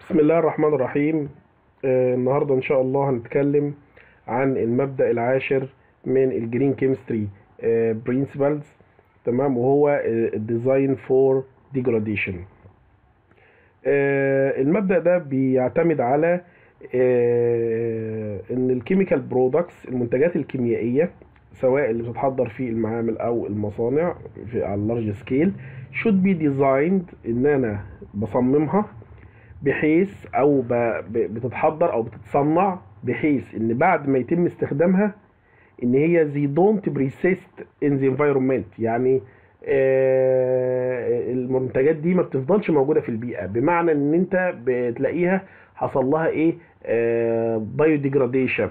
بسم الله الرحمن الرحيم آه، النهاردة إن شاء الله هنتكلم عن المبدأ العاشر من الجرين كيمستري برينسيبلز تمام وهو الديزاين فور ديجراديشن المبدأ ده بيعتمد على آه، ان الكيميكال برودكتس المنتجات الكيميائية سواء اللي بتتحضر في المعامل او المصانع في على اللارج سكيل should be designed ان انا بصممها بحيث او ب... ب... بتتحضر او بتتصنع بحيث ان بعد ما يتم استخدامها ان هي they don't persist in the environment يعني آه المنتجات دي ما بتفضلش موجوده في البيئه بمعنى ان انت بتلاقيها حصل لها ايه بايوديجراديشن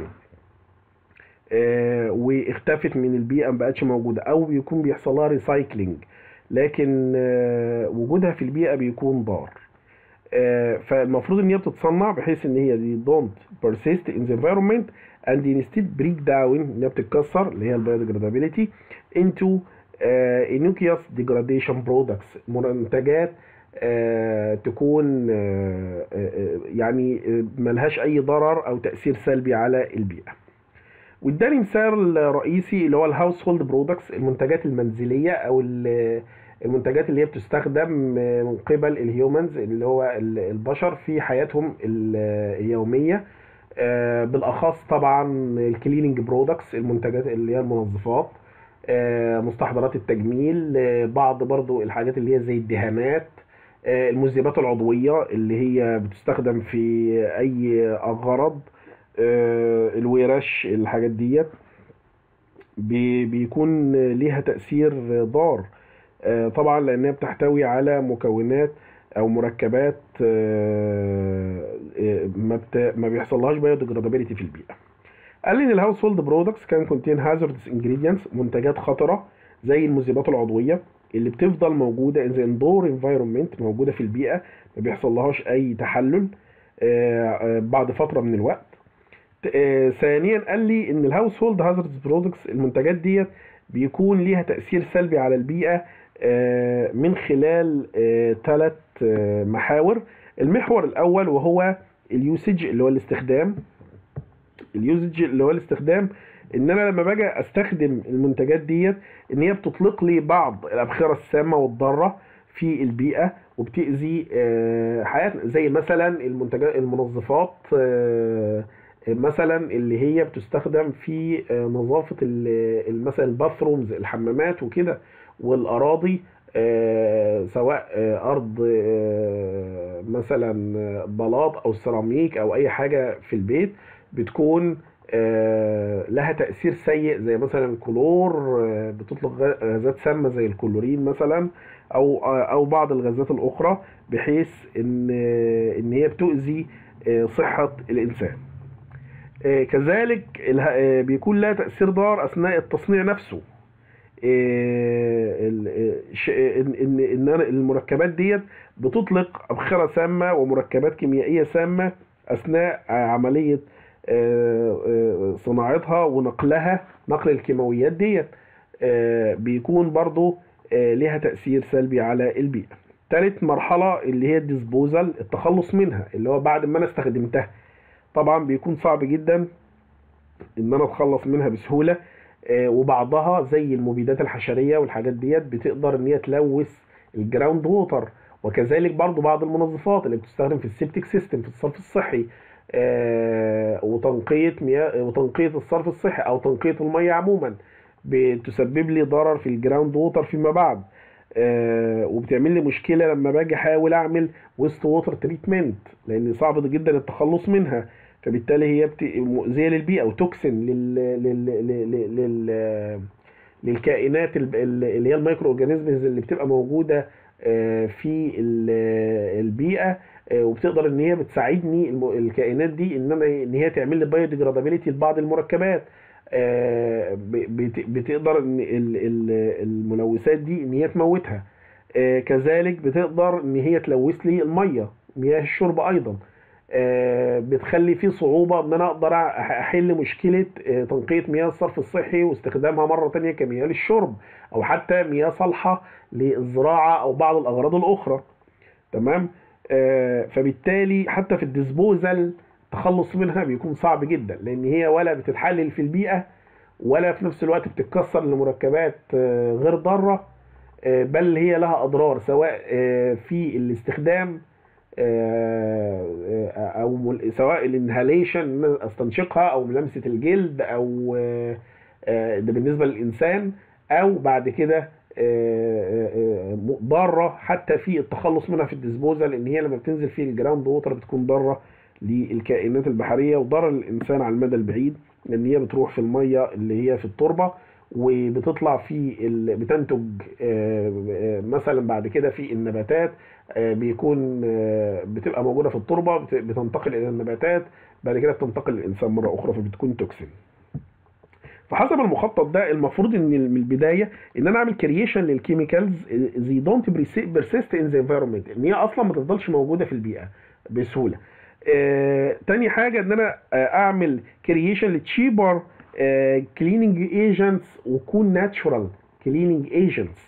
آه واختفت من البيئه ما بقتش موجوده او بيكون بيحصل لها ريسايكلينج لكن آه وجودها في البيئه بيكون ضار آه، فالمفروض ان هي بتتصنع بحيث ان هي دي don't persist in the environment and instead break down ان هي بتتكسر اللي هي البيوديجرادابيلتي into آه، innocuous degradation products منتجات آه، تكون آه، آه، يعني آه، ملهاش اي ضرر او تاثير سلبي على البيئه واداني مثال رئيسي اللي هو الهاوس هولد برودكتس المنتجات المنزليه او ال- المنتجات اللي هي بتستخدم من قبل الهيومنز اللي هو ال- البشر في حياتهم ال- اليوميه آه، بالاخص طبعا الكليننج برودكتس المنتجات اللي هي المنظفات آه، مستحضرات التجميل آه، بعض برضو الحاجات اللي هي زي الدهانات آه، المذيبات العضويه اللي هي بتستخدم في اي غرض آه، الورش الحاجات ديت بي- بيكون ليها تأثير ضار آه، طبعا لأنها بتحتوي على مكونات أو مركبات آه، آه، ما بت... ما بيحصلهاش بايوديجرادابيلتي في البيئة قال لي ان الهاوس هولد برودكتس كان كونتين هازاردز انجريدينتس منتجات خطرة زي المذيبات العضوية اللي بتفضل موجودة in the indoor environment موجودة في البيئة ما بيحصلهاش أي تحلل آه، آه، بعد فترة من الوقت آه، ثانيا قال لي ان الهاوس هولد هازاردز برودكتس المنتجات ديت بيكون ليها تأثير سلبي على البيئة آه، من خلال ثلاث محاور المحور الأول وهو اليوسج اللي هو الاستخدام اليوزج اللي هو الاستخدام ان انا لما باجي استخدم المنتجات ديت ان هي بتطلق لي بعض الابخره السامه والضاره في البيئه وبتاذي آه، حياتنا زي مثلا المنتجات المنظفات آه، مثلا اللي هي بتستخدم في آه، نظافه ال- ال- مثلا الباثرومز الحمامات وكده والاراضي آه، سواء آه، ارض آه، مثلا آه، بلاط او سيراميك او اي حاجه في البيت بتكون آه، لها تأثير سيء زي مثلا الكلور آه، بتطلق غ- غازات سامة زي الكلورين مثلا أو آه، أو بعض الغازات الأخرى بحيث إن آه، إن هي بتؤذي آه، صحة الإنسان. آه، كذلك اله- آه، بيكون لها تأثير ضار أثناء التصنيع نفسه. آه، ال- آه، ش- آه، ان ان إن أنا المركبات ديت بتطلق ابخره سامه ومركبات كيميائيه سامه اثناء عمليه آه، آه، صناعتها ونقلها نقل الكيماويات ديت آه، بيكون برضو آه، ليها تأثير سلبي على البيئة تالت مرحلة اللي هي الديسبوزال التخلص منها اللي هو بعد ما انا استخدمتها طبعا بيكون صعب جدا ان انا اتخلص منها بسهولة آه، وبعضها زي المبيدات الحشرية والحاجات ديت بتقدر ان هي تلوث الجراوند ووتر وكذلك برضو بعض المنظفات اللي بتستخدم في السيبتيك سيستم في الصرف الصحي آه، وتنقية مياه وتنقية الصرف الصحي او تنقية المياه عموما بتسبب لي ضرر في الجراوند ووتر فيما بعد آه، وبتعمل لي مشكلة لما باجي احاول اعمل ويست ووتر تريتمنت لان صعب جدا التخلص منها فبالتالي هي بت... مؤذية للبيئة وتوكسين لل... لل... لل... لل... للكائنات ال- ال- اللي هي المايكرو اورجانيزمز اللي بتبقى موجودة آه، في ال- البيئة آه، وبتقدر ان هي بتساعدني الم- الكائنات دي ان انا ان هي تعمل لي بايوديجرادابيلتي لبعض المركبات آه، ب- بت- بتقدر ان ال- ال- الملوثات دي ان هي تموتها آه، كذلك بتقدر ان هي تلوث لي الميه مياه الشرب ايضا آه، بتخلي في صعوبة ان انا اقدر أح- احل مشكلة آه، تنقية مياه الصرف الصحي واستخدامها مرة تانية كمياه للشرب او حتى مياه صالحة للزراعة او بعض الاغراض الاخرى تمام آه، فبالتالي حتى في الديسبوزال التخلص منها بيكون صعب جدا لان هي ولا بتتحلل في البيئه ولا في نفس الوقت بتتكسر لمركبات آه، غير ضاره آه، بل هي لها اضرار سواء آه، في الاستخدام آه، آه، او مل- سواء الانهاليشن ان أنا استنشقها او ملامسه الجلد او آه، آه، ده بالنسبه للانسان او بعد كده آه، آه، آه، ضاره حتى في التخلص منها في الديسبوزال لان هي لما بتنزل في الجراوند ووتر بتكون ضاره للكائنات البحريه وضاره للانسان على المدى البعيد لان هي بتروح في الميه اللي هي في التربه وبتطلع في ال... بتنتج آه، آه، مثلا بعد كده في النباتات آه، بيكون آه، بتبقى موجوده في التربه بت- بتنتقل الى النباتات بعد كده بتنتقل للانسان مره اخرى فبتكون توكسين فحسب المخطط ده المفروض ان من البدايه ان انا اعمل كرييشن للكيميكالز زي دونت بيرسيست ان ذا انفيرمنت ان هي اصلا ما تفضلش موجوده في البيئه بسهوله آه، تاني حاجه ان انا آه، اعمل كرييشن لتشيبر كليننج ايجنتس وتكون ناتشورال كليننج ايجنتس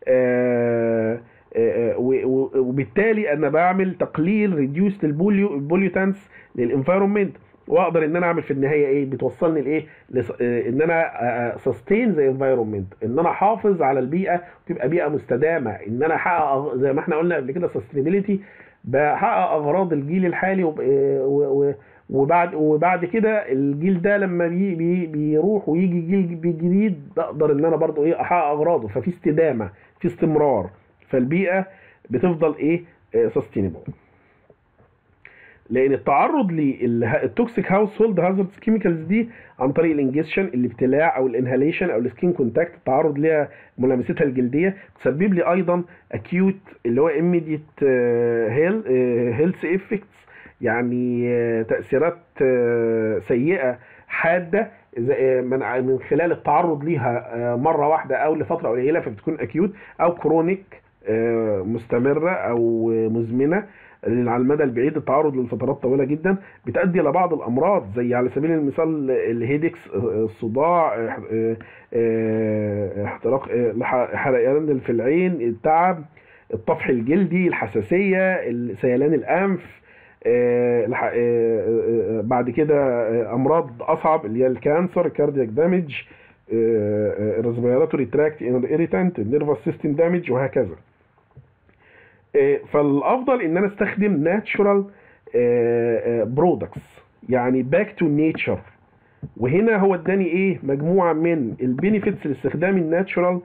وبالتالي انا بعمل تقليل ريديوس للبوليوتانس للانفيرومنت واقدر ان انا اعمل في النهايه ايه بتوصلني لايه لس- آه، ان انا سستين ذا انفايرمنت ان انا احافظ على البيئه وتبقى بيئه مستدامه ان انا احقق أغ- زي ما احنا قلنا قبل كده سستينابيلتي بحقق اغراض الجيل الحالي وب- آه، و- و- وبعد وبعد كده الجيل ده لما بي بي بيروح ويجي جيل جديد بقدر ان انا برضو ايه احقق اغراضه ففي استدامه في استمرار فالبيئه بتفضل ايه سستينبل لان التعرض للتوكسيك هاوس هولد هازاردز كيميكالز دي عن طريق الانجكشن الابتلاع او الانهاليشن او السكين كونتاكت التعرض ليها ملامستها الجلديه تسبب لي ايضا اكيوت اللي هو immediate هيلث افكتس يعني آه، تاثيرات آه، سيئه حاده إذا- آه، من ع- من خلال التعرض ليها آه، مره واحده او لفتره قليله فبتكون اكيوت او كرونيك مستمره او مزمنه لأن على المدى البعيد التعرض للفترات طويله جدا بتؤدي الى بعض الامراض زي على سبيل المثال الهيدكس الصداع آه، آه، احتراق آه، الح- حرقان في العين التعب الطفح الجلدي الحساسيه سيلان الانف آه، الح- آه، آه، آه، بعد كده آه، امراض اصعب اللي هي الكانسر كاردياك دامج ريسبيراتوري تراكت irritant نيرفس سيستم دامج وهكذا آه، فالافضل ان انا استخدم ناتشورال برودكتس يعني باك تو نيتشر وهنا هو اداني ايه مجموعه من البينيفيتس لاستخدام الناتشورال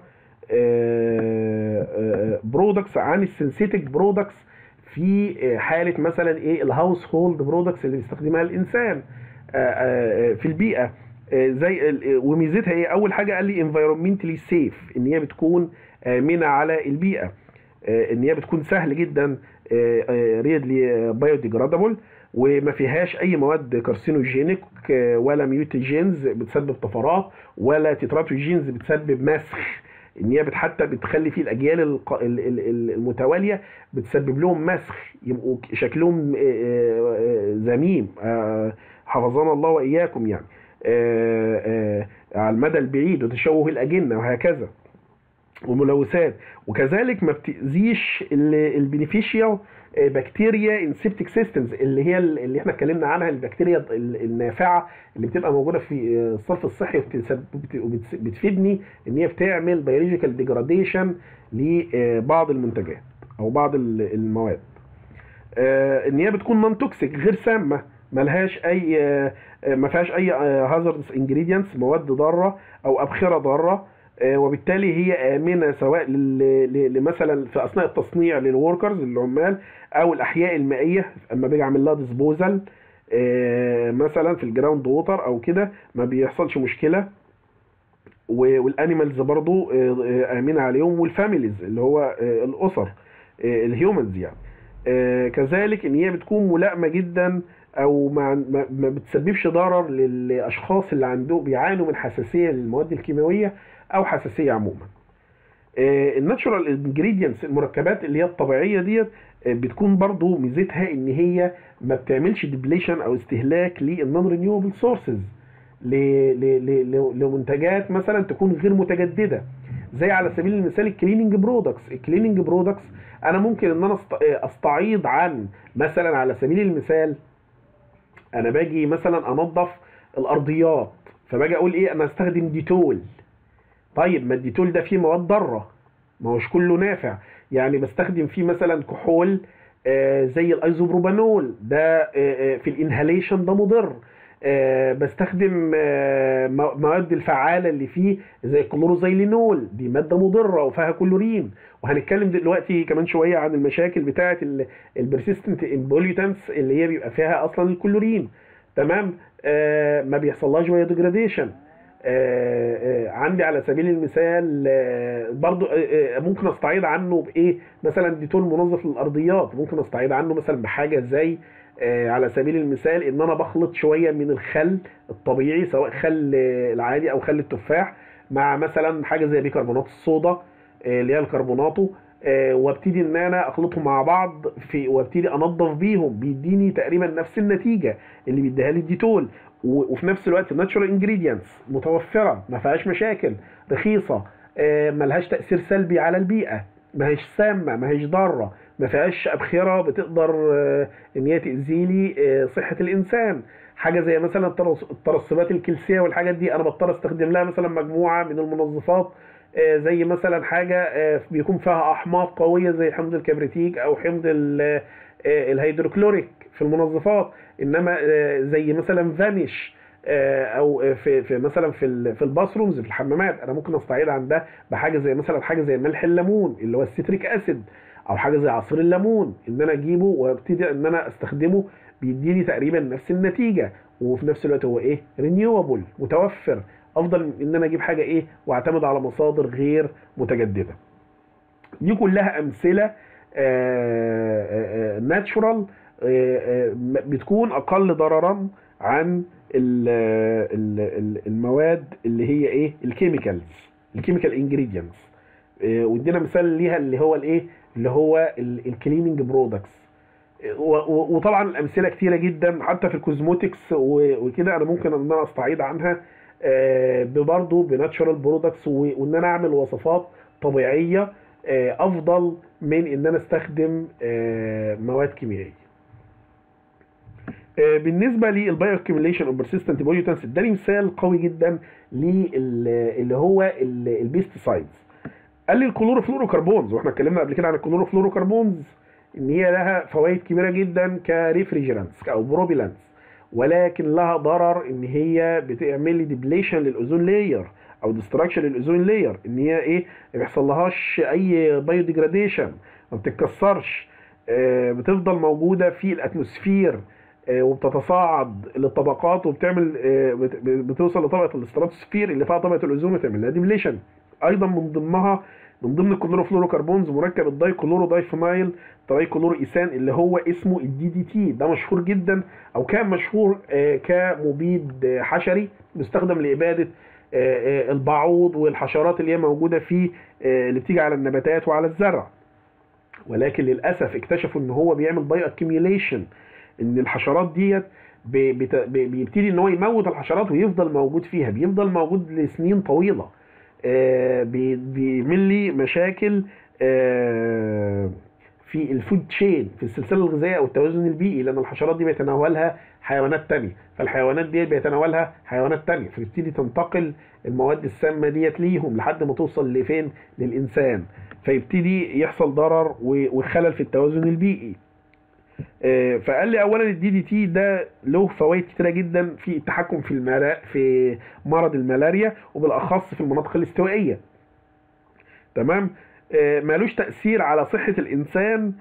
برودكتس عن السنسيتك برودكتس في آه، حاله مثلا ايه الهاوس هولد برودكتس اللي بيستخدمها الانسان آه، آه، في البيئه آه، زي ال- وميزتها ايه اول حاجه قال لي انفيرومنتلي سيف ان هي بتكون امنه على البيئه آه، ان هي بتكون سهل جدا ريدلي بايوديجرادابل وما فيهاش اي مواد كارسينوجينيك آه، ولا ميوتيجينز بتسبب طفرات ولا تتراتوجينز بتسبب مسخ ان هي بت- حتى بتخلي في الاجيال الق- ال- ال- ال- المتواليه بتسبب لهم مسخ يبقوا ك- شكلهم آه، آه، آه، ذميم آه، حفظنا الله واياكم يعني آه، آه، على المدى البعيد وتشوه الاجنه وهكذا وملوثات وكذلك ما بتاذيش البينيفيشيال بكتيريا ان سيبتيك سيستمز اللي هي اللي احنا اتكلمنا عنها البكتيريا ال- النافعه اللي بتبقى موجوده في آه، الصرف الصحي وبتسبب- وبت- وبتس- بتفيدني ان هي بتعمل بيولوجيكال ديجراديشن لبعض المنتجات او بعض ال- المواد آه، ان هي بتكون نون توكسيك غير سامه ملهاش اي آه، آه، ما فيهاش اي هازاردز انجريدينتس مواد ضاره او ابخره ضاره آه، وبالتالي هي امنه سواء لل- ل- ل- مثلا في اثناء التصنيع للوركرز العمال او الاحياء المائيه اما باجي اعمل لها ديسبوزال مثلا في الجراوند ووتر او كده ما بيحصلش مشكله و- والانيمالز برضو آه، آه، امنه عليهم والفاميليز اللي هو آه، الاسر آه، الهيومنز يعني آه، كذلك ان هي بتكون ملائمه جدا او ما ما ما بتسببش ضرر للاشخاص اللي عندهم بيعانوا من حساسيه للمواد الكيماويه او حساسيه عموما الناتشورال انجريدينتس المركبات اللي هي الطبيعيه ديت آه، بتكون برضو ميزتها ان هي ما بتعملش ديبليشن او استهلاك للنون رينيوبل سورسز لمنتجات مثلا تكون غير متجدده زي على سبيل المثال الكليننج برودكتس الكليننج برودكتس انا ممكن ان انا است- استعيض عن مثلا على سبيل المثال انا باجي مثلا انظف الارضيات فباجي اقول ايه انا استخدم ديتول طيب ما الديتول ده فيه مواد ضاره ما هوش كله نافع يعني بستخدم فيه مثلا كحول آه، زي الايزوبروبانول ده آه، آه، في الانهاليشن ده مضر آه، بستخدم آه، مو- مواد الفعاله اللي فيه زي الكلوروزيلينول دي ماده مضره وفيها كلورين وهنتكلم دلوقتي كمان شويه عن المشاكل بتاعه البرسيستنت امبوليوتنس اللي هي بيبقى فيها اصلا الكلورين تمام آه، ما بيحصلهاش بايوديجراديشن آه، آه، عندي على سبيل المثال آه، برضو آه، آه، ممكن استعيض عنه بايه مثلا ديتول منظف للارضيات ممكن استعيض عنه مثلا بحاجه زي آه، على سبيل المثال ان انا بخلط شويه من الخل الطبيعي سواء خل آه، العادي او خل التفاح مع مثلا حاجه زي بيكربونات الصودا آه، اللي هي الكربوناتو آه، وابتدي ان انا اخلطهم مع بعض في وابتدي انضف بيهم بيديني تقريبا نفس النتيجه اللي بيديها لي الديتول و- وفي نفس الوقت ناتشورال انجريدينتس متوفره ما فيهاش مشاكل رخيصه آه، ملهاش تاثير سلبي على البيئه ما هيش سامه ما هيش ضاره ما فيهاش ابخره بتقدر آه، ان هي تاذي لي آه، صحه الانسان حاجه زي مثلا الترس- الترسبات الكلسيه والحاجات دي انا بضطر استخدم لها مثلا مجموعه من المنظفات آه، زي مثلا حاجه آه، بيكون فيها احماض قويه زي حمض الكبريتيك او حمض ال- آه، الهيدروكلوريك في المنظفات انما آه، زي مثلا فانيش آه، او آه، في في مثلا في ال- في الباثرومز في الحمامات انا ممكن استعيد عن ده بحاجه زي مثلا حاجه زي ملح الليمون اللي هو السيتريك اسيد او حاجه زي عصير الليمون ان انا اجيبه وابتدي ان انا استخدمه بيديني تقريبا نفس النتيجه وفي نفس الوقت هو ايه رينيوبل متوفر افضل من ان انا اجيب حاجه ايه واعتمد على مصادر غير متجدده دي كلها امثله ناتشورال بتكون اقل ضررا عن ال- ال- ال- المواد اللي هي ايه الكيميكالز الكيميكال انجريدينتس وادينا مثال ليها اللي هو الايه اللي هو الكليننج برودكتس وطبعا الامثله كتيره جدا حتى في الكوزموتكس و- وكده انا ممكن ان انا استعيض عنها آه، برضه بناتشورال برودكتس وان انا اعمل وصفات طبيعيه آه، افضل من ان انا استخدم آه، مواد كيميائيه آه، بالنسبه للبايو اكيوميليشن اوف بيرسيستنت بوليوتنس اداني مثال قوي جدا للي هو البيستسايدز قال لي الكلوروفلوروكربونز واحنا اتكلمنا قبل كده عن الكلوروفلوروكربونز ان هي لها فوائد كبيره جدا كريفريجرانتس او بروبيلانتس ولكن لها ضرر ان هي بتعمل لي ديبليشن للاوزون لاير او ديستراكشن للاوزون لاير ان هي ايه ما بيحصلهاش اي بايو ديجراديشن ما بتتكسرش آه، بتفضل موجوده في الاتموسفير آه، وبتتصاعد للطبقات وبتعمل آه، بت- بتوصل لطبقه الاستراتوسفير اللي فيها طبقه الاوزون وتعمل لها ديبليشن ايضا من ضمنها من ضمن الكلوروفلوروكربونز مركب الدايكلورو دايفينايل ترايكلورو ايثان اللي هو اسمه الدي دي تي ده مشهور جدا او كان مشهور آه، كمبيد آه، حشري بيستخدم لاباده آه، آه، البعوض والحشرات اللي هي موجوده في آه، اللي بتيجي على النباتات وعلى الزرع ولكن للاسف اكتشفوا ان هو بيعمل بايو اكيميوليشن ان الحشرات ديت بي- بت- بي- بيبتدي ان هو يموت الحشرات ويفضل موجود فيها بيفضل موجود لسنين طويله آه، بي- بيعمل لي مشاكل آه، في الفود تشين في السلسله الغذائيه او التوازن البيئي لان الحشرات دي بيتناولها حيوانات تانية فالحيوانات دي بيتناولها حيوانات تانية فبتبتدي تنتقل المواد السامه ديت ليهم لحد ما توصل لفين للانسان فيبتدي يحصل ضرر و- وخلل في التوازن البيئي آه، فقال لي اولا الدي دي تي ده له فوائد كتيره جدا في التحكم في المرا... في مرض الملاريا وبالاخص في المناطق الاستوائيه تمام آه، مالوش تاثير على صحه الانسان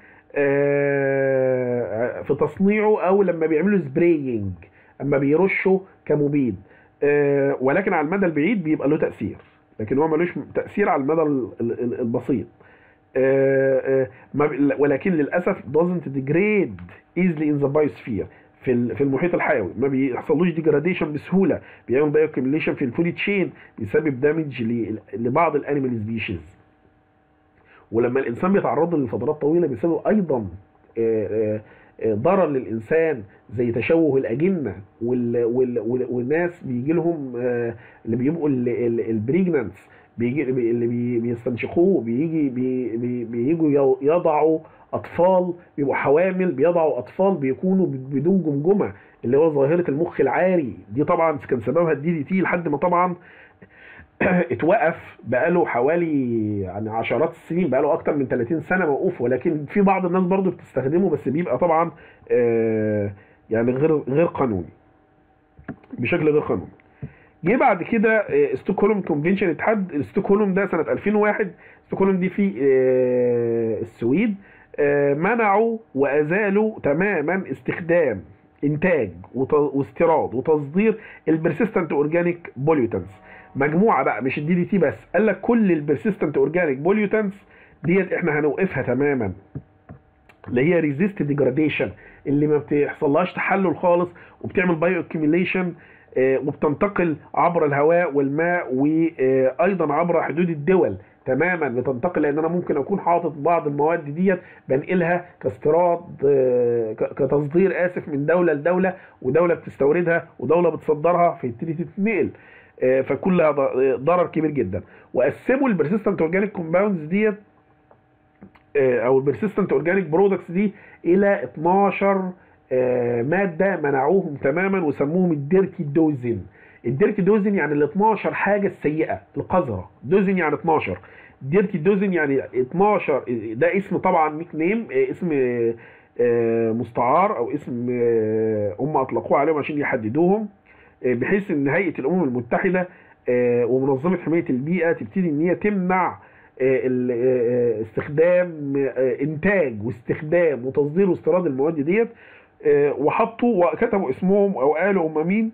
آه، في تصنيعه او لما بيعملوا سبراينج اما بيرشوا كمبيد آه، ولكن على المدى البعيد بيبقى له تاثير لكن هو ملوش تاثير على المدى ال- ال- البسيط آه، آه، ما بي- ولكن للاسف doesn't degrade easily in the biosphere في ال- في المحيط الحيوي ما بيحصلوش ديجراديشن بسهوله بيعمل بايو اكيميليشن في الفود تشين بيسبب دامج لبعض الانيمال سبيشيز ولما الانسان بيتعرض له لفترات طويله بيسبب ايضا آه، آه، آه، ضرر للانسان زي تشوه الاجنه وال وال وال والناس بيجي لهم آه، اللي بيبقوا البريجنانس بيجي اللي بي- بيستنشقوه بيجي بي- بي- بييجوا يو- يضعوا اطفال بيبقوا حوامل بيضعوا اطفال بيكونوا بدون جمجمه اللي هو ظاهره المخ العاري دي طبعا كان سببها الدي دي تي لحد ما طبعا اتوقف بقاله حوالي يعني عشرات السنين بقاله اكتر من 30 سنه موقوف ولكن في بعض الناس برضو بتستخدمه بس بيبقى طبعا آه، يعني غير غير قانوني بشكل غير قانوني جه بعد كده آه، ستوكهولم كونفنشن اتحاد ستوكهولم ده سنه 2001 ستوكهولم دي في آه، السويد آه، منعوا وازالوا تماما استخدام انتاج وت- واستيراد وتصدير البرسيستنت اورجانيك بوليوتنس مجموعه بقى مش الدي دي تي بس قال لك كل البرسيستنت اورجانيك بوليوتنس ديت احنا هنوقفها تماما اللي هي ريزيست ديجراديشن اللي ما بتحصلهاش تحلل خالص وبتعمل بايو اكيميليشن وبتنتقل عبر الهواء والماء وايضا عبر حدود الدول تماما بتنتقل لان انا ممكن اكون حاطط بعض المواد ديت بنقلها كاستيراد آه، ك- كتصدير اسف من دوله لدوله ودوله بتستوردها ودوله بتصدرها فيبتدي تتنقل آه، فكلها ض- ضرر كبير جدا وقسموا البرسيستنت اورجانيك كومباوندز ديت آه، او البرسيستنت اورجانيك برودكتس دي الى 12 آه، ماده منعوهم تماما وسموهم الديرتي دوزن الديرتي دوزن يعني ال 12 حاجه السيئه القذره دوزن يعني 12 ديرتي دوزن يعني 12 ده اسم طبعا نيك نيم آه، اسم آه، آه، مستعار او اسم آه، هم اطلقوه عليهم عشان يحددوهم آه، بحيث ان هيئه الامم المتحده آه، ومنظمه حمايه البيئه تبتدي ان هي تمنع آه، ال- آه، آه، استخدام آه، انتاج واستخدام وتصدير واستيراد المواد ديت آه، وحطوا وكتبوا اسمهم او قالوا هم مين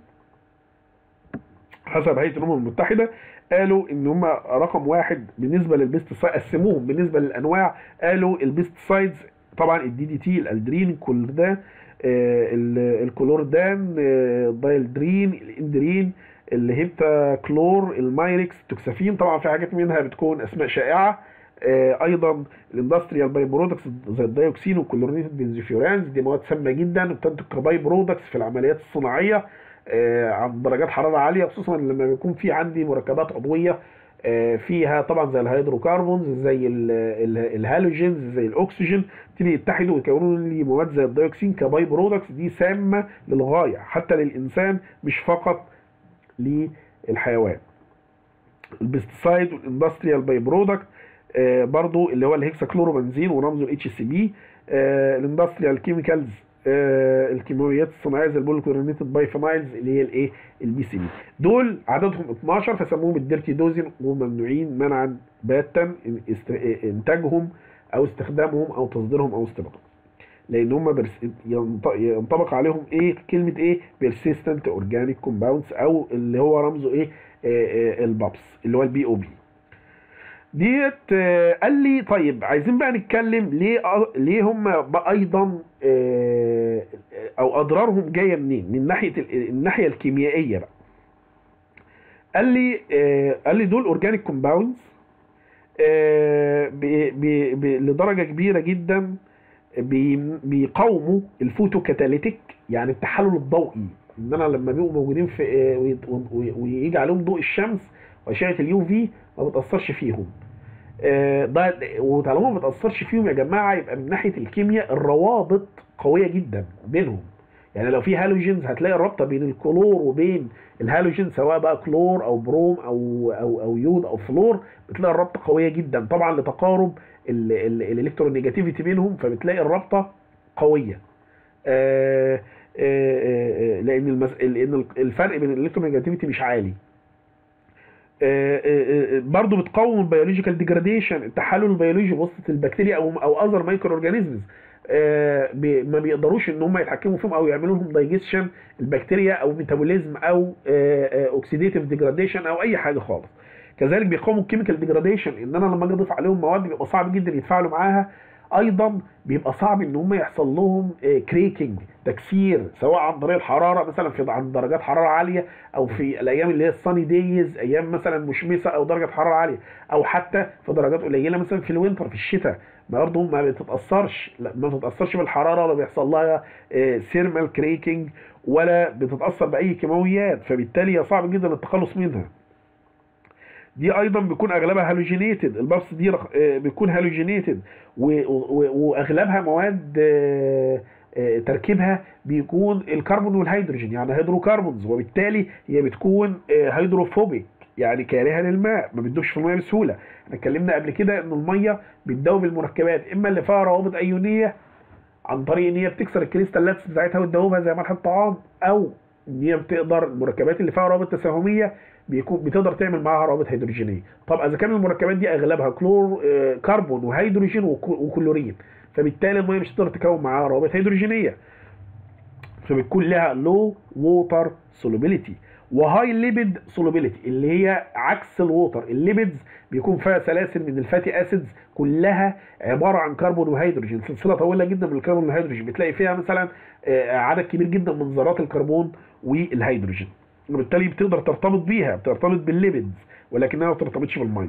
حسب هيئه الامم المتحده قالوا ان هم رقم واحد بالنسبه للبيستسايد قسموهم بالنسبه للانواع قالوا البيستسايدز طبعا الدي دي تي الالدرين الكولردان آه، ال- الكلوردان آه، الدايلدرين الاندرين الهيبتا كلور المايركس التوكسافين طبعا في حاجات منها بتكون اسماء شائعه آه، ايضا الاندستريال باي برودكتس زي الدايوكسين والكلورينيتد بنزوفيورانز دي مواد سامه جدا وبتنتج كباي برودكتس في العمليات الصناعيه آه، عند درجات حراره عاليه خصوصا لما بيكون في عندي مركبات عضويه آه، فيها طبعا زي الهيدروكربونز زي ال- ال- الهالوجينز زي الاكسجين تبتدي يتحدوا ويكونوا لي مواد زي الدايوكسين كباي برودكتس دي سامه للغايه حتى للانسان مش فقط للحيوان البستسايد والاندستريال باي برودكت آه، برضو اللي هو الهكساكلوروبنزين ورمزه الاتش سي بي الاندستريال كيميكالز الكيماويات الصناعيه زي البوليكلورينيتد بايفينايلز اللي هي الايه البي سي بي دول عددهم 12 فسموهم الديرتي دوزن وممنوعين منعا باتا است- انتاجهم او استخدامهم او تصديرهم او استيرادهم لان هم برس... ينط- ينطبق عليهم ايه كلمه ايه persistent organic compounds او اللي هو رمزه ايه آه، آه، البابس اللي هو البي او بي ديت آه، قال لي طيب عايزين بقى نتكلم ليه أ- ليه هم بقى ايضا آه، او اضرارهم جايه منين من ناحيه ال- الناحيه الكيميائيه بقى قال لي آه، قال لي دول اورجانيك كومباوندز لدرجه كبيره جدا بي- بيقاوموا الفوتوكاتاليتيك يعني التحلل الضوئي ان انا لما بيبقوا موجودين في آه، ويت- وي- ويجي عليهم ضوء الشمس واشعه اليو في ما بتاثرش فيهم آه، ده وطالما ما بتاثرش فيهم يا جماعه يبقى من ناحيه الكيمياء الروابط قويه جدا بينهم يعني لو في هالوجينز هتلاقي الرابطه بين الكلور وبين الهالوجين سواء بقى كلور او بروم او او او يود او فلور بتلاقي الرابطه قويه جدا طبعا لتقارب الالكترونيجاتيفيتي بينهم فبتلاقي الرابطه قويه آه، آه، آه، لان المس... لان الفرق بين الالكترونيجاتيفيتي مش عالي آه، آه، آه، برضو بتقاوم البيولوجيكال ديجراديشن التحلل البيولوجي بواسطه البكتيريا او او اذر مايكرو اورجانيزمز ما بيقدروش ان هم يتحكموا فيهم او يعملوا لهم دايجيشن البكتيريا او ميتابوليزم او اوكسيديتيف ديجراديشن او اي حاجه خالص كذلك بيقاوموا الكيميكال ديجراديشن ان انا لما اجي اضيف عليهم مواد بيبقى صعب جدا يتفاعلوا معاها ايضا بيبقى صعب ان هم يحصل لهم كريكنج تكسير سواء عن طريق الحراره مثلا في عند درجات حراره عاليه او في الايام اللي هي الصاني دايز ايام مثلا مشمسه او درجه حراره عاليه او حتى في درجات قليله مثلا في الوينتر في الشتاء برضه ما بتتاثرش لا ما بتتاثرش بالحراره ولا بيحصل لها سيرمال كريكنج ولا بتتاثر باي كيماويات فبالتالي هي صعب جدا التخلص منها دي ايضا بيكون اغلبها هالوجينيتد البابس دي رخ- آه، بيكون هالوجينيتد واغلبها مواد آه، آه، تركيبها بيكون الكربون والهيدروجين يعني هيدروكربونز وبالتالي هي بتكون آه، هيدروفوبيك يعني كارهه للماء ما بتدوبش في الميه بسهوله احنا اتكلمنا قبل كده ان الميه بتدوب المركبات اما اللي فيها روابط ايونيه عن طريق ان هي بتكسر الكريستالات بتاعتها وتدوبها زي ملح الطعام او ان هي بتقدر المركبات اللي فيها روابط تساهميه بيكون بتقدر تعمل معاها روابط هيدروجينيه طب اذا كان المركبات دي اغلبها كلور آه، كربون وهيدروجين وك- وكلورين فبالتالي الميه مش هتقدر تكون معاها روابط هيدروجينيه فبتكون لها لو ووتر سولوبيليتي وهاي ليبيد سولوبيليتي اللي هي عكس الووتر الليبيدز بيكون فيها سلاسل من الفاتي اسيدز كلها عباره عن كربون وهيدروجين سلسله طويله جدا من الكربون والهيدروجين بتلاقي فيها مثلا آه، عدد كبير جدا من ذرات الكربون والهيدروجين وبالتالي بتقدر ترتبط بيها بترتبط بالليبيدز ولكنها ما بترتبطش بالميه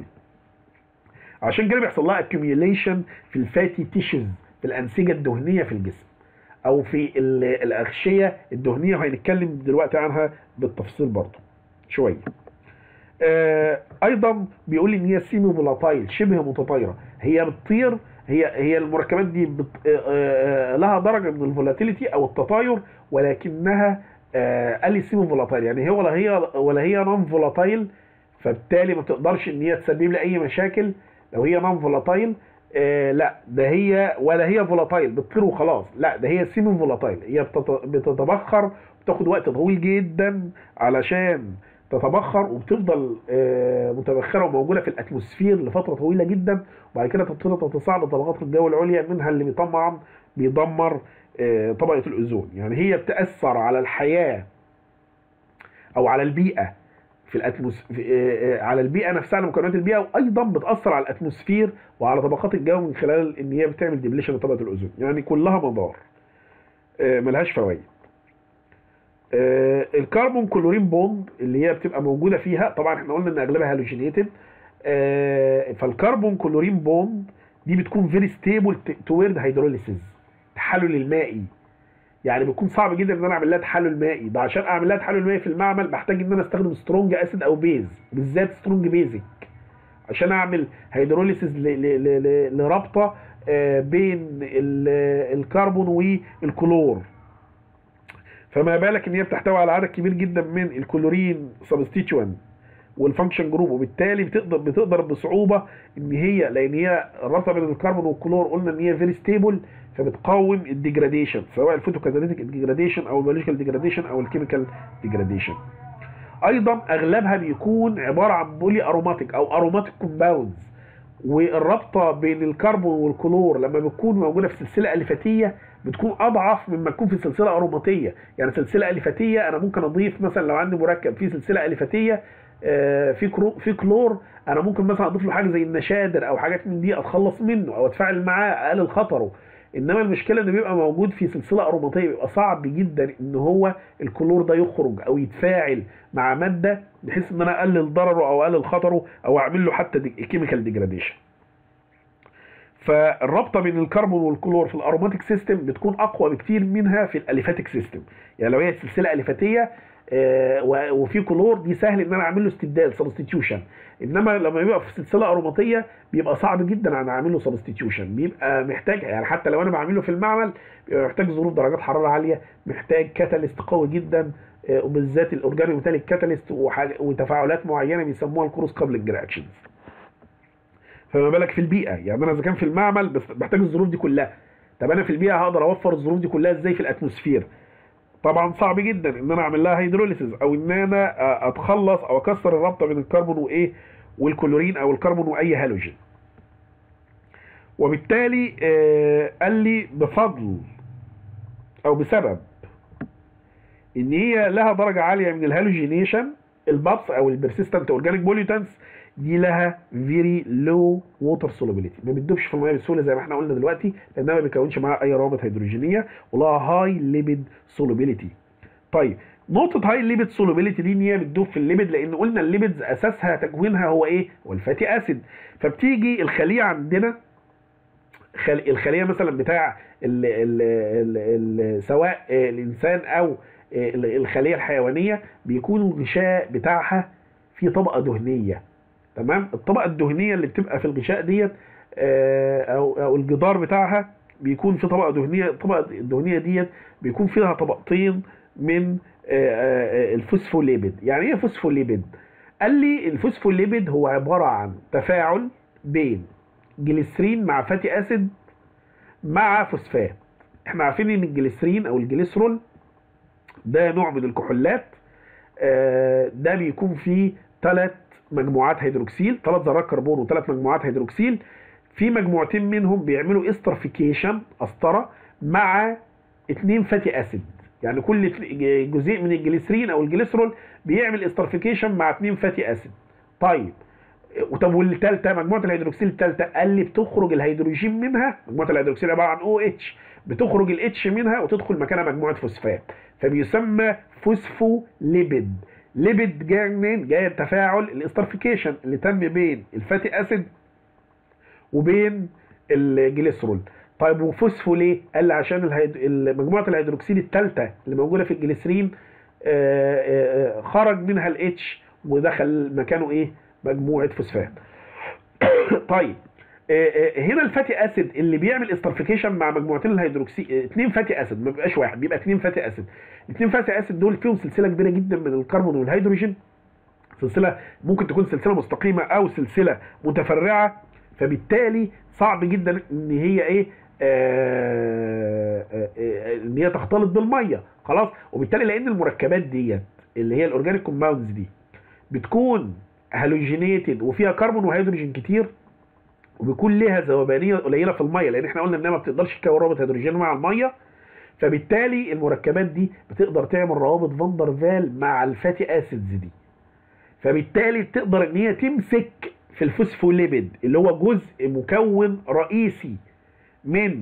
عشان كده بيحصل لها accumulation في الفاتي تيشوز في الانسجه الدهنيه في الجسم او في ال- الاغشيه الدهنيه وهنتكلم دلوقتي عنها بالتفصيل برضه شويه آه، ايضا بيقول لي ان هي سيمي فولاتايل شبه متطايره هي بتطير هي هي المركبات دي بت... آه، آه، لها درجه من الفولاتيليتي او التطاير ولكنها آه، قال لي سيمي فولاتايل يعني هي ولا هي ولا هي نون فولاتايل فبالتالي ما تقدرش ان هي تسبب لي اي مشاكل لو هي نون فولاتايل آه لا ده هي ولا هي فولاتايل بتطير وخلاص لا ده هي سيمي فولاتايل هي بتت- بتتبخر بتاخد وقت طويل جدا علشان تتبخر وبتفضل آه، متبخره وموجوده في الاتموسفير لفتره طويله جدا وبعد كده تبتدي تتصاعد لطبقات الجو العليا منها اللي طبعا بيدمر آه، طبقه الاوزون يعني هي بتاثر على الحياه او على البيئه في الاتموس في آه، آه، على البيئه نفسها على مكونات البيئه وايضا بتاثر على الاتموسفير وعلى طبقات الجو من خلال ان هي بتعمل ديبليشن لطبقه الاوزون يعني كلها مضار آه، ملهاش فوائد آه، الكربون كلورين بوند اللي هي بتبقى موجوده فيها طبعا احنا قلنا ان اغلبها هالوجينيتد فالكربون كلورين بوند دي بتكون فيري ستيبل توورد هيدروليسيس التحلل المائي يعني بيكون صعب جدا ان انا اعمل لها تحلل مائي ده عشان اعمل لها تحلل مائي في المعمل بحتاج ان انا استخدم سترونج اسيد او بيز بالذات سترونج بيزك عشان اعمل هيدروليسيس ل- ل- ل- ل- لرابطه آه، بين ال- الكربون والكلور فما بالك ان هي بتحتوي على عدد كبير جدا من الكلورين سبستيتوان والفانكشن جروب وبالتالي بتقدر بتقدر بصعوبه ان هي لان هي الرابطه بين الكربون والكلور قلنا ان هي فيري ستيبل فبتقاوم الديجراديشن سواء الفوتوكاتاليتيك ديجراديشن او البيولوجيكال ديجراديشن او الكيميكال ديجراديشن ايضا اغلبها بيكون عباره عن بولي اروماتيك او اروماتيك كومباوندز والرابطه بين الكربون والكلور لما بتكون موجوده في سلسله اليفاتيه بتكون اضعف مما تكون في سلسله اروماتيه يعني سلسله اليفاتيه انا ممكن اضيف مثلا لو عندي مركب في سلسله اليفاتيه آه، في كرو في كلور انا ممكن مثلا اضيف له حاجه زي النشادر او حاجات من دي اتخلص منه او اتفاعل معاه اقلل خطره انما المشكله انه بيبقى موجود في سلسله اروماتيه بيبقى صعب جدا ان هو الكلور ده يخرج او يتفاعل مع ماده بحيث ان انا اقلل ضرره او اقلل خطره او اعمل له حتى كيميكال ديجراديشن فالرابطه بين الكربون والكلور في الاروماتيك سيستم بتكون اقوى بكتير منها في الاليفاتيك سيستم يعني لو هي سلسله اليفاتيه آه، و- وفي كلور دي سهل ان انا اعمل له استبدال سبستيتيوشن انما لما يبقى في سلسله اروماتيه بيبقى صعب جدا ان اعمل له سبستيتيوشن بيبقى محتاج يعني حتى لو انا بعمله في المعمل بيبقى محتاج ظروف درجات حراره عاليه محتاج كاتاليست قوي جدا آه، وبالذات الاورجانو ميتاليك كاتاليست وحاجة- وتفاعلات معينه بيسموها الكروس كابلنج رياكشنز فما بالك في البيئه يعني انا اذا كان في المعمل بس بحتاج الظروف دي كلها طب انا في البيئه هقدر اوفر الظروف دي كلها ازاي في الاتموسفير طبعا صعب جدا ان انا اعمل لها هيدروليسيس او ان انا آه، اتخلص او اكسر الرابطه بين الكربون وايه والكلورين او الكربون واي هالوجين وبالتالي آه، قال لي بفضل او بسبب ان هي لها درجه عاليه من الهالوجينيشن البابس او البرسيستنت اورجانيك بوليوتانس دي لها فيري لو ووتر سولوبيليتي ما بتدوبش في الميه بسهوله زي ما احنا قلنا دلوقتي لانها ما بيكونش معاها اي روابط هيدروجينيه ولها هاي ليبيد سولوبيليتي طيب نقطة هاي ليبيد سولوبيليتي دي ان هي بتدوب في الليبيد لان قلنا الليبيدز اساسها تكوينها هو ايه؟ هو الفاتي اسيد فبتيجي الخلية عندنا خل... الخليه مثلا بتاع ال... ال... ال... ال... سواء الانسان او ال- الخليه الحيوانيه بيكون الغشاء بتاعها فيه طبقه دهنيه تمام الطبقه الدهنيه اللي بتبقى في الغشاء ديت آه، او او الجدار بتاعها بيكون في طبقه دهنيه الطبقه الدهنيه ديت بيكون فيها طبقتين من آه، آه، الفوسفوليبيد يعني ايه فوسفوليبيد قال لي الفوسفوليبيد هو عباره عن تفاعل بين جليسرين مع فاتي اسيد مع فوسفات احنا عارفين ان الجليسرين او الجليسرول ده نوع من الكحولات آه، ده بيكون فيه ثلاث مجموعات هيدروكسيل ثلاث ذرات كربون وثلاث مجموعات هيدروكسيل في مجموعتين منهم بيعملوا استرفيكيشن قسطره مع اتنين فاتي اسيد يعني كل جزيء من الجليسرين او الجليسرول بيعمل استرفيكيشن مع اتنين فاتي اسيد طيب طب والثالثه مجموعه الهيدروكسيل الثالثه قال لي بتخرج الهيدروجين منها مجموعه الهيدروكسيل عباره عن او اتش بتخرج الاتش منها وتدخل مكانها مجموعه فوسفات فبيسمى فوسفوليبيد ليبيد جاي منين؟ جاي التفاعل الاسترفيكيشن اللي تم بين الفاتي اسيد وبين الجليسرول طيب وفوسفو ليه؟ قال لي عشان الهيد... مجموعه الهيدروكسيل الثالثه اللي موجوده في الجليسرين آه، آه، آه، خرج منها الاتش ودخل مكانه ايه؟ مجموعه فوسفات. طيب آه، آه، هنا الفاتي اسيد اللي بيعمل استرفيكيشن مع مجموعتين الهيدروكسيل اثنين فاتي اسيد ما بيبقاش واحد بيبقى اثنين فاتي اسيد الاثنين فاتي اسيد دول فيهم سلسله كبيره جدا من الكربون والهيدروجين سلسله ممكن تكون سلسله مستقيمه او سلسله متفرعه فبالتالي صعب جدا ان هي ايه آه، آه، آه، ان هي تختلط بالميه خلاص وبالتالي لان المركبات ديت اللي هي الاورجانيك كومباوندز دي بتكون هالوجينيتد وفيها كربون وهيدروجين كتير وبيكون ليها ذوبانيه قليله في الميه لان احنا قلنا انها ما بتقدرش تكون رابط هيدروجين مع الميه فبالتالي المركبات دي بتقدر تعمل روابط فاندر فال مع الفاتي اسيدز دي فبالتالي تقدر ان هي تمسك في الفوسفوليبيد اللي هو جزء مكون رئيسي من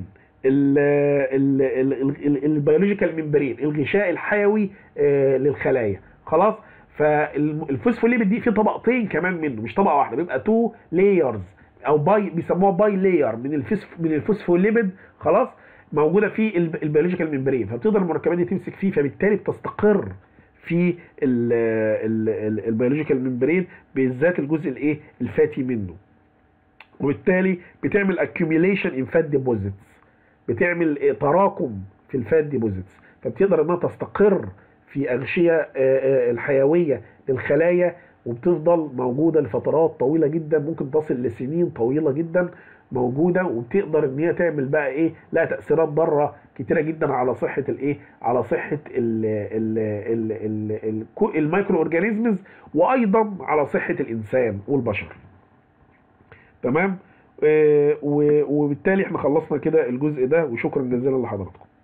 البيولوجيكال ممبرين الغشاء الحيوي آه، للخلايا خلاص فالفوسفوليبيد دي في طبقتين كمان منه مش طبقه واحده بيبقى تو لايرز او باي بيسموها باي لاير من الفوسف من الفوسفوليبيد خلاص موجوده في الب- البيولوجيكال ممبرين فبتقدر المركبات دي تمسك فيه فبالتالي بتستقر في ال- ال- ال- البيولوجيكال ممبرين بالذات الجزء الايه الفاتي منه وبالتالي بتعمل accumulation in fat deposits بتعمل إيه؟ تراكم في الفات ديبوزيتس فبتقدر انها تستقر في اغشيه آه، آه، الحيويه للخلايا وبتفضل موجوده لفترات طويله جدا ممكن تصل لسنين طويله جدا موجوده وبتقدر ان هي تعمل بقى ايه لها تاثيرات ضاره كتيره جدا على صحه الايه على صحه ال ال ال ال ال المايكرو اورجانيزمز وايضا على صحه الانسان والبشر تمام آه، و- وبالتالي احنا خلصنا كده الجزء ده وشكرا جزيلا لحضراتكم